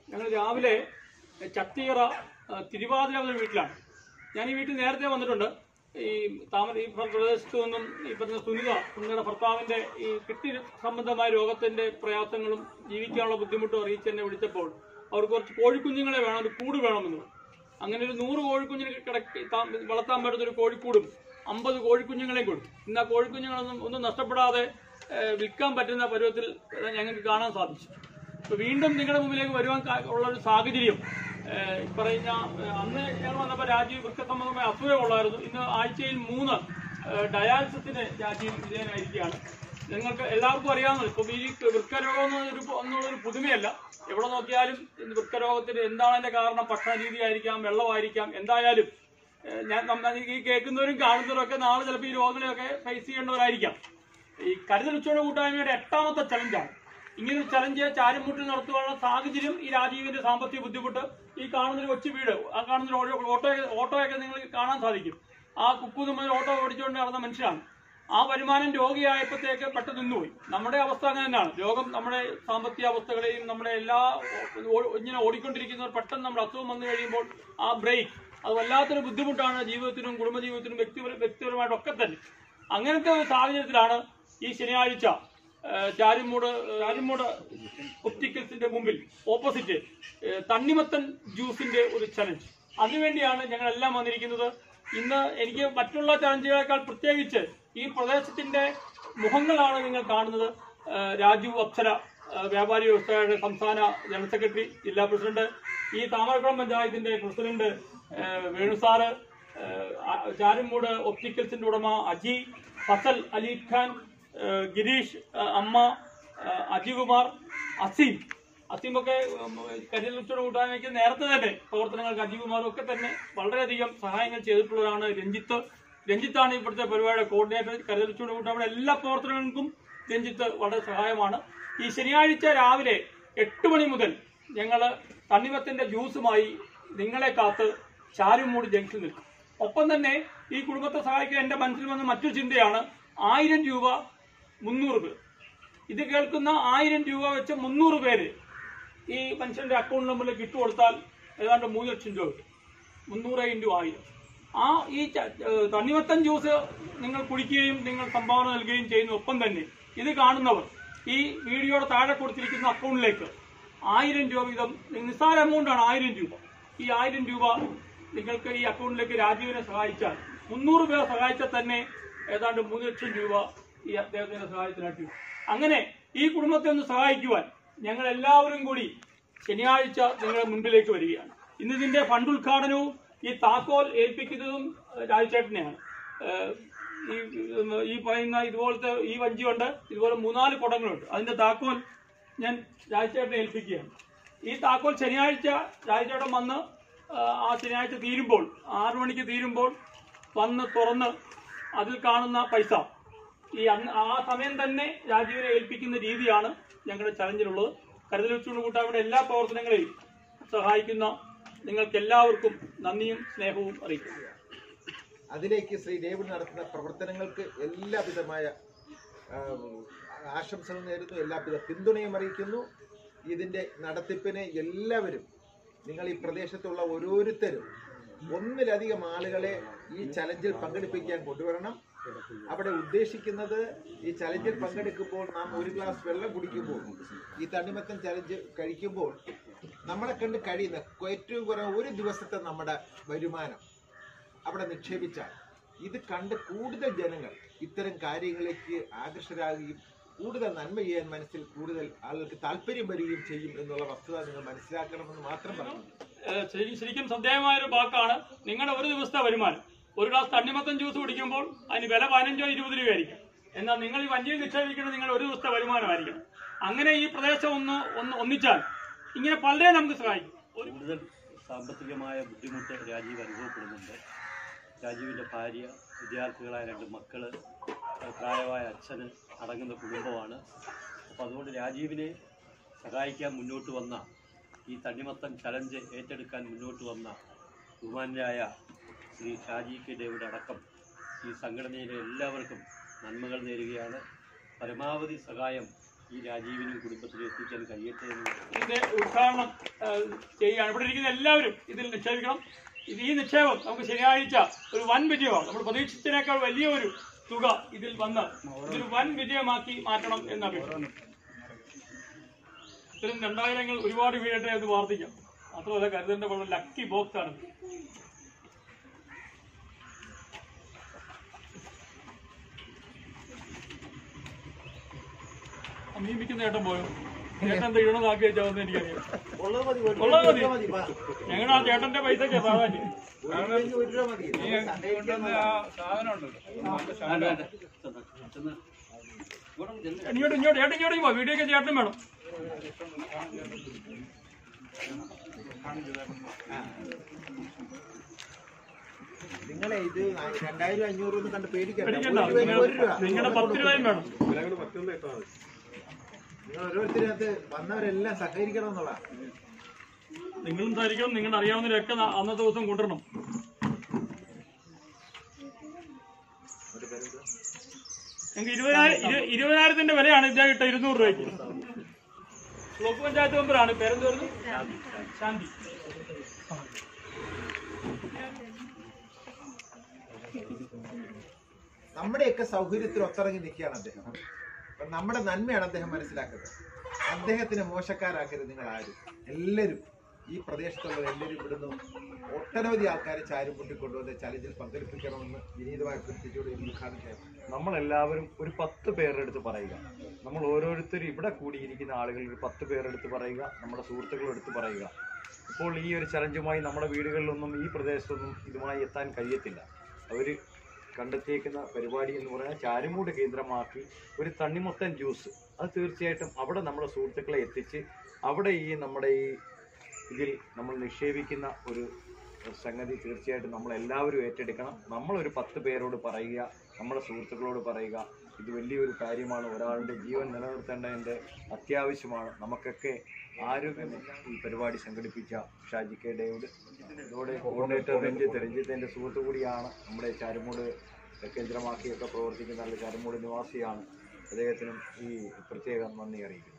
ഞങ്ങൾ രാവിലെ ചത്തിയറ ആ, തിരുവാതിര എന്ന വീട്ടിലാണ് ഞാൻ ഈ വീട്ടിൽ നേരത്തെ വന്നിട്ടുണ്ട് ഈ താമര ഈ പ്രദേശത്തു നിന്നും ഈ പറഞ്ഞ സുനിത സുനിതയുടെ ഭർത്താവിന്റെ ഈ കിഡ്നി സംബന്ധമായ രോഗത്തിന്റെ പ്രയാസങ്ങളും ജീവിക്കാനുള്ള ബുദ്ധിമുട്ടും അറിയിച്ച് എന്നെ വിളിച്ചപ്പോൾ അവർക്ക് കുറച്ച് കോഴിക്കുഞ്ഞുങ്ങളെ വേണം ഒരു കൂട് വേണമെന്ന് പറഞ്ഞു. അങ്ങനെ ഒരു നൂറ് കോഴിക്കുഞ്ഞിനെ കിടക്കി താ- വളർത്താൻ പറ്റുന്ന ഒരു കോഴിക്കൂടും അമ്പത് കോഴിക്കുഞ്ഞുങ്ങളെയും കൊടുത്തു ഇന്ന് ആ കോഴിക്കുഞ്ഞുങ്ങളൊന്നും ഒന്നും നഷ്ടപ്പെടാതെ ഏഹ്, വിൽക്കാൻ പറ്റുന്ന പരുവത്തിൽ ഏഹ്, ഞങ്ങൾക്ക് കാണാൻ സാധിച്ചു അപ്പൊ വീണ്ടും നിങ്ങളുടെ മുമ്പിലേക്ക് വരുവാൻ കാ- ഉള്ള ഒരു സാഹചര്യം ഏഹ്, ഈ പറയുന്ന ഏഹ്, അന്ന് ഞങ്ങൾ വന്നപ്പോൾ രാജീവ് വൃക്ക സംബന്ധമായ അസുഖമുള്ളായിരുന്നു ഇന്ന് ആഴ്ചയിൽ മൂന്ന് ഏഹ്, ഡയാലിസിസിന് രാജീവ് വിധേയനായിരിക്കുകയാണ് നിങ്ങൾക്ക് എല്ലാവർക്കും അറിയാവുന്നത് ഇപ്പം ഈ വൃക്കരോഗം എന്നൊരു എന്നുള്ളൊരു പുതുമയല്ല എവിടെ നോക്കിയാലും ഇന്ന് വൃക്കരോഗത്തിന് എന്താണ് അതിന്റെ കാരണം ഭക്ഷണ രീതി ആയിരിക്കാം വെള്ളമായിരിക്കാം എന്തായാലും ഏഹ്, ഞാൻ നമ്മ- ഈ കേൾക്കുന്നവരും കാണുന്നവരും ഒക്കെ നാളെ ചിലപ്പോൾ ഈ രോഗങ്ങളെയൊക്കെ ഫേസ് ചെയ്യേണ്ടവരായിരിക്കാം ഈ കരുതൽ ഉച്ചയുടെ കൂട്ടായ്മയുടെ എട്ടാമത്തെ ചലഞ്ചാണ് ഇങ്ങനെ ഒരു ചലഞ്ച് ചാരുമുട്ടിൽ നടത്തുവാനുള്ള സാഹചര്യം ഈ രാജീവിന്റെ സാമ്പത്തിക ബുദ്ധിമുട്ട് ഈ കാണുന്ന ഒരു കൊച്ചു വീട് ആ കാണുന്ന ഒരു ഓട്ടോ- ഓട്ടോയൊക്കെ ഓട്ടോയൊക്കെ നിങ്ങൾക്ക് കാണാൻ സാധിക്കും ആ കുക്കുന്ന് മുതൽ ഓട്ടോ ഓടിച്ചുകൊണ്ട് നടന്ന മനുഷ്യനാണ് ആ വരുമാനം രോഗിയായപ്പോഴത്തേക്ക് പെട്ടെന്ന് നിന്നുപോയി നമ്മുടെ അവസ്ഥ അങ്ങനെ തന്നെയാണ് രോഗം നമ്മുടെ സാമ്പത്തിക അവസ്ഥകളെയും നമ്മുടെ എല്ലാ ഓ- ഇങ്ങനെ ഓടിക്കൊണ്ടിരിക്കുന്നവർ പെട്ടെന്ന് നമ്മുടെ അസുഖം വന്നു കഴിയുമ്പോൾ ആ ബ്രേക്ക് അത് വല്ലാത്തൊരു ബുദ്ധിമുട്ടാണ് ജീവിതത്തിനും കുടുംബജീവിതത്തിനും വ്യക്തിപര വ്യക്തിപരമായിട്ടൊക്കെ തന്നെ അങ്ങനത്തെ ഒരു സാഹചര്യത്തിലാണ് ഈ ശനിയാഴ്ച ഏഹ്, ചാരിമൂട് ചാരിമൂട് ഒപ്റ്റിക്കൽസിന്റെ മുമ്പിൽ ഓപ്പോസിറ്റ് ഏഹ്, തണ്ണിമത്തൻ ജ്യൂസിന്റെ ഒരു ചലഞ്ച് അതിനുവേണ്ടിയാണ് ഞങ്ങൾ എല്ലാം വന്നിരിക്കുന്നത് ഇന്ന് എനിക്ക് മറ്റുള്ള ചലഞ്ചുകളെക്കാൾ പ്രത്യേകിച്ച് ഈ പ്രദേശത്തിന്റെ മുഖങ്ങളാണ് നിങ്ങൾ കാണുന്നത് ഏഹ്, രാജു അപ്സര ഏഹ്, വ്യാപാരി വ്യവസായയുടെ സംസ്ഥാന ജനറൽ സെക്രട്ടറി ജില്ലാ പ്രസിഡന്റ് ഈ താമരക്കുളം പഞ്ചായത്തിന്റെ പ്രസിഡന്റ് ഏഹ്, വേണുസാറ് ഏഹ്, ആ- ചാരുമൂട് ഒപ്റ്റിക്കൽസിന്റെ ഉടമ അജി ഫസൽ അലി ഖാൻ ഏഹ്, ഗിരീഷ് ഏഹ്, അമ്മ ഏഹ്, അജികുമാർ അസീം അസീമൊക്കെ കരിയർ കൂട്ടായ്മയ്ക്ക് നേരത്തെ തന്നെ പ്രവർത്തനങ്ങൾക്ക് അജികുമാറും ഒക്കെ തന്നെ വളരെയധികം സഹായങ്ങൾ ചെയ്തിട്ടുള്ളതാണ് രഞ്ജിത്ത് രഞ്ജിത്താണ് ഇവിടുത്തെ പരിപാടിയുടെ കോർഡിനേറ്റർ കരുതൽ കൂട്ടായ്മയുടെ എല്ലാ പ്രവർത്തനങ്ങൾക്കും രഞ്ജിത്ത് വളരെ സഹായമാണ് ഈ ശനിയാഴ്ച രാവിലെ എട്ട് മണി മുതൽ ഞങ്ങൾ തണ്ണിമത്തിന്റെ ജ്യൂസുമായി നിങ്ങളെ കാത്ത് ചാരുമൂടി ജംഗ്ഷൻ നിൽക്കും ഒപ്പം തന്നെ ഈ കുടുംബത്തെ സഹായിക്കാൻ എന്റെ മനസ്സിൽ വന്ന മറ്റൊരു ചിന്തയാണ് ആയിരം രൂപ മുന്നൂറ് പേർ ഇത് കേൾക്കുന്ന ആയിരം രൂപ വെച്ച് മുന്നൂറ് പേര് ഈ മനുഷ്യന്റെ അക്കൗണ്ട് നമ്പറിലേക്ക് ഇട്ട് കൊടുത്താൽ ഏതാണ്ട് മൂന്ന് ലക്ഷം രൂപ കിട്ടും മുന്നൂറ് ഇൻറ്റു ആയിരം ആ ഈ ച- ഏഹ് തണ്ണിമത്തൻ ജ്യൂസ് നിങ്ങൾ കുടിക്കുകയും നിങ്ങൾ സംഭാവന നൽകുകയും ചെയ്യുന്ന ഒപ്പം തന്നെ ഇത് കാണുന്നവർ ഈ വീഡിയോയുടെ താഴെ കൊടുത്തിരിക്കുന്ന അക്കൗണ്ടിലേക്ക് ആയിരം രൂപ വീതം നിസ്സാര എമൗണ്ട് ആണ് ആയിരം രൂപ ഈ ആയിരം രൂപ നിങ്ങൾക്ക് ഈ അക്കൗണ്ടിലേക്ക് രാജീവിനെ സഹായിച്ചാൽ മുന്നൂറ് പേർ സഹായിച്ചാൽ തന്നെ ഏതാണ്ട് മൂന്ന് ലക്ഷം രൂപ ഈ അദ്ദേഹത്തിന്റെ സഹായത്തിനായിട്ട് വരും. അങ്ങനെ ഈ കുടുംബത്തെ ഒന്ന് സഹായിക്കുവാൻ ഞങ്ങൾ എല്ലാവരും കൂടി ശനിയാഴ്ച നിങ്ങളുടെ മുൻപിലേക്ക് വരികയാണ് ഇന്ന് ഇതിന്റെ ഫണ്ട് ഉദ്ഘാടനവും ഈ താക്കോൽ ഏൽപ്പിക്കുന്നതും ഏഹ്, രാജുചേട്ടനെയാണ് ഏഹ്, ഈ ഉം, ഈ പറയുന്ന ഇതുപോലത്തെ ഈ വഞ്ചിയുണ്ട് ഇതുപോലെ മൂന്നാല് കുടങ്ങളുണ്ട് അതിന്റെ താക്കോൽ ഞാൻ രാജുചേട്ടനെ ഏൽപ്പിക്കുകയാണ് ഈ താക്കോൽ ശനിയാഴ്ച രാജുചേട്ടൻ വന്ന് ആ, ആ ശനിയാഴ്ച തീരുമ്പോൾ ആറു മണിക്ക് തീരുമ്പോൾ വന്ന് തുറന്ന് അതിൽ കാണുന്ന പൈസ ഈ അന്ന് ആ സമയം തന്നെ രാജീവിനെ ഏൽപ്പിക്കുന്ന രീതിയാണ് ഞങ്ങളുടെ ചലഞ്ചിലുള്ളത് കരുതൽ ഉച്ചൂണ് കൂട്ടായ്മയുടെ എല്ലാ പ്രവർത്തനങ്ങളെയും സഹായിക്കുന്ന നിങ്ങൾക്ക് എല്ലാവർക്കും നന്ദിയും സ്നേഹവും അറിയിക്കുന്നു അതിലേക്ക് ശ്രീ ഡേവിഡ് നടത്തുന്ന പ്രവർത്തനങ്ങൾക്ക് എല്ലാവിധമായ ആ, ആശംസകൾ നേരുന്നു എല്ലാവിധ പിന്തുണയും അറിയിക്കുന്നു ഇതിന്റെ നടത്തിപ്പിന് എല്ലാവരും നിങ്ങൾ ഈ പ്രദേശത്തുള്ള ഓരോരുത്തരും ഒന്നിലധികം ആളുകളെ ഈ ചലഞ്ചിൽ പങ്കെടുപ്പിക്കാൻ കൊണ്ടുവരണം അവിടെ ഉദ്ദേശിക്കുന്നത് ഈ ചലഞ്ചിൽ പങ്കെടുക്കുമ്പോൾ നാം ഒരു ഗ്ലാസ് വെള്ളം കുടിക്കുമ്പോൾ ഈ തണ്ണിമത്തൻ ചലഞ്ച് കഴിക്കുമ്പോൾ നമ്മളെ കണ്ട് കഴിയുന്ന ഏറ്റവും കുറവ് ഒരു ദിവസത്തെ നമ്മുടെ വരുമാനം അവിടെ നിക്ഷേപിച്ചാൽ ഇത് കണ്ട് കൂടുതൽ ജനങ്ങൾ ഇത്തരം കാര്യങ്ങളിലേക്ക് ആകർഷരാകുകയും കൂടുതൽ നന്മ ചെയ്യാൻ മനസ്സിൽ കൂടുതൽ ആളുകൾക്ക് താല്പര്യം വരികയും ചെയ്യും എന്നുള്ള വസ്തുത നിങ്ങൾ മനസ്സിലാക്കണമെന്ന് മാത്രം പറഞ്ഞു ഏഹ് ശരി- ശരിക്കും ശ്രദ്ധേയമായ ഒരു വാക്കാണ് നിങ്ങളുടെ ഒരു ദിവസത്തെ വരുമാനം ഒരു ഗ്ലാസ് തണ്ണിമത്തൻ ജ്യൂസ് കുടിക്കുമ്പോൾ അതിന് വില പതിനഞ്ചോ ഇരുപത് രൂപയായിരിക്കും എന്നാൽ നിങ്ങൾ ഈ വഞ്ചിയിൽ നിക്ഷേപിക്കുന്നത് നിങ്ങൾ ഒരു ദിവസത്തെ വരുമാനമായിരിക്കണം അങ്ങനെ ഈ പ്രദേശം ഒന്ന് ഒന്ന് ഒന്നിച്ചാൽ ഇങ്ങനെ പലരെ നമുക്ക് സഹായിക്കും ഒരു കൂടുതൽ സാമ്പത്തികമായ ബുദ്ധിമുട്ട് രാജീവ് അനുഭവപ്പെടുന്നുണ്ട് രാജീവിൻ്റെ ഭാര്യ വിദ്യാർത്ഥികളായ രണ്ട് മക്കള് പ്രായമായ അച്ഛന് അടങ്ങുന്ന കുടുംബമാണ് അപ്പോൾ അതുകൊണ്ട് രാജീവിനെ സഹായിക്കാൻ മുന്നോട്ട് വന്ന ഈ തണ്ണിമത്തൻ ചലഞ്ച് ഏറ്റെടുക്കാൻ മുന്നോട്ട് വന്ന ബഹുമാനായ ശ്രീ ഷാജി കെ ഡേവിഡ് അടക്കം ഈ സംഘടനയിലെ എല്ലാവർക്കും നന്മകൾ നേരുകയാണ് പരമാവധി സഹായം ഈ രാജീവിനും കുടുംബത്തിനും എത്തിക്കാൻ കഴിയട്ടെ എന്ന് ഇതിന്റെ ഉദ്ഘാടനം ആ, ചെയ്യുകയാണ് ഇവിടെ ഇരിക്കുന്ന എല്ലാവരും ഇതിൽ നിക്ഷേപിക്കണം ഇത് ഈ നിക്ഷേപം നമുക്ക് ശനിയാഴ്ച ഒരു വൻ വിജയമാണ് നമ്മൾ പ്രതീക്ഷിച്ചതിനേക്കാൾ വലിയ ഒരു തുക ഇതിൽ വന്ന് ഇതൊരു വൻ വിജയമാക്കി മാറ്റണം എന്ന അപേക്ഷ ഇത്തരം രണ്ടായിരങ്ങൾ ഒരുപാട് വീഴട്ടെ എന്ന് പ്രാർത്ഥിക്കാം മാത്രമല്ല കരുതന്റെ വളരെ ലക്കി ബോക്സ് ആണ് അമീമിക്കുന്ന ചേട്ടൻ പോയോ ചേട്ടൻ എന്താ ഇടണമെന്നാക്കി വെച്ചാൽ എനിക്കറിയാം ഉള്ളത് മതി ഒരു ഉള്ളത് മതി. രൂപ മതി വാ. ഞങ്ങൾ ആ ചേട്ടന്റെ പൈസക്ക് പ്രാധാന്യം ഒരു രൂപയ്ക്ക് ഒരു രൂപ മതി സഹകരിക്കാൻ ഇങ്ങോട്ട് ഇങ്ങോട്ട് ചേട്ടൻ ഇങ്ങോട്ട് പോ വീഡിയോ ഒക്കെ ചേട്ടനും വേണം നിങ്ങളെ ഇത് രണ്ടായിരം അഞ്ഞൂറ് ഒന്നും കണ്ട് പേടിക്കണ്ട പേടിക്കണ്ട ഒരു രൂപയ്ക്ക് ഒരു രൂപ നിങ്ങളുടെ പത്ത് രൂപയും വേണം നിങ്ങൾ ഓരോരുത്തരകത്ത് വന്നവരെല്ലാം സഹകരിക്കണം എന്നുള്ളതാണ് നിങ്ങളും ധരിക്കണം നിങ്ങളുടെ അറിയാവുന്നവരൊക്കെ ന- അന്നത്തെ ദിവസം കൊണ്ടുവരണം ഞങ്ങൾക്ക് ഇരുപതിനായിരം ഇരു- ഇരുപതിനായിരത്തിന്റെ വിലയാണ് ഇദ്ദേഹം ഇട്ട ഇരുന്നൂറ് രൂപയ്ക്ക് ബ്ലോക്ക് പഞ്ചായത്ത് മെമ്പറാണ് പേരെന്തോരുന്നു ശാന്തി നമ്മുടെയൊക്കെ സൗകര്യത്തിൽ ഒത്തിറങ്ങി നിൽക്കുകയാണ് അദ്ദേഹം അപ്പൊ നമ്മുടെ നന്മയാണ് അദ്ദേഹം മനസ്സിലാക്കുന്നത് അദ്ദേഹത്തിനെ മോശക്കാരാക്കരുത് നിങ്ങൾ ആരും എല്ലാവരും ഈ പ്രദേശത്തുള്ള എല്ലാവരും ഇവിടുന്ന് ഒട്ടനവധി ആൾക്കാരെ ചാരും കൊണ്ടുവന്ന് ചലഞ്ചിൽ പങ്കെടുപ്പിക്കണമെന്ന് വിനീതമായി അഭ്യർത്ഥിച്ചുകൊണ്ട് ഈ ഉദ്ഘാടനം ചെയ്യാം നമ്മളെല്ലാവരും ഒരു പത്ത് പേരുടെ അടുത്ത് പറയുക നമ്മൾ ഓരോരുത്തരും ഇവിടെ കൂടിയിരിക്കുന്ന ആളുകൾ ഒരു പത്ത് പേരുടെ അടുത്ത് പറയുക നമ്മുടെ സുഹൃത്തുക്കളുടെ അടുത്ത് പറയുക ഇപ്പോൾ ഈ ഒരു ചലഞ്ചുമായി നമ്മുടെ വീടുകളിലൊന്നും ഈ പ്രദേശത്തൊന്നും ഇതുമായി എത്താൻ കഴിയത്തില്ല അവർ കണ്ടെത്തിയേക്കുന്ന പരിപാടി എന്ന് പറഞ്ഞാൽ ചാരുമൂട് കേന്ദ്രമാക്കി ഒരു തണ്ണിമത്തൻ ജ്യൂസ് അത് തീർച്ചയായിട്ടും അവിടെ നമ്മുടെ സുഹൃത്തുക്കളെ എത്തിച്ച് അവിടെ ഈ നമ്മുടെ ഈ ഇതിൽ നമ്മൾ നിക്ഷേപിക്കുന്ന ഒരു സംഗതി തീർച്ചയായിട്ടും നമ്മൾ എല്ലാവരും ഏറ്റെടുക്കണം നമ്മളൊരു പത്ത് പേരോട് പറയുക നമ്മുടെ സുഹൃത്തുക്കളോട് പറയുക ഇത് വലിയൊരു കാര്യമാണ് ഒരാളുടെ ജീവൻ നിലനിർത്തേണ്ടതിൻ്റെ അത്യാവശ്യമാണ് നമുക്കൊക്കെ ആരോഗ്യം ഈ പരിപാടി സംഘടിപ്പിച്ച ഷാജി കെ ഡേവിഡ് ഇതോടെ കോർഡിനേറ്റർ രഞ്ജിത്ത് രഞ്ജിത്ത് എൻ്റെ സുഹൃത്തു കൂടിയാണ് നമ്മുടെ ചാരുമൂട് കേന്ദ്രമാക്കിയൊക്കെ പ്രവർത്തിക്കുന്ന ആൾ ചാരുമൂട് നിവാസിയാണ് അദ്ദേഹത്തിനും ഈ പ്രത്യേകം നന്ദി അറിയിക്കുന്നു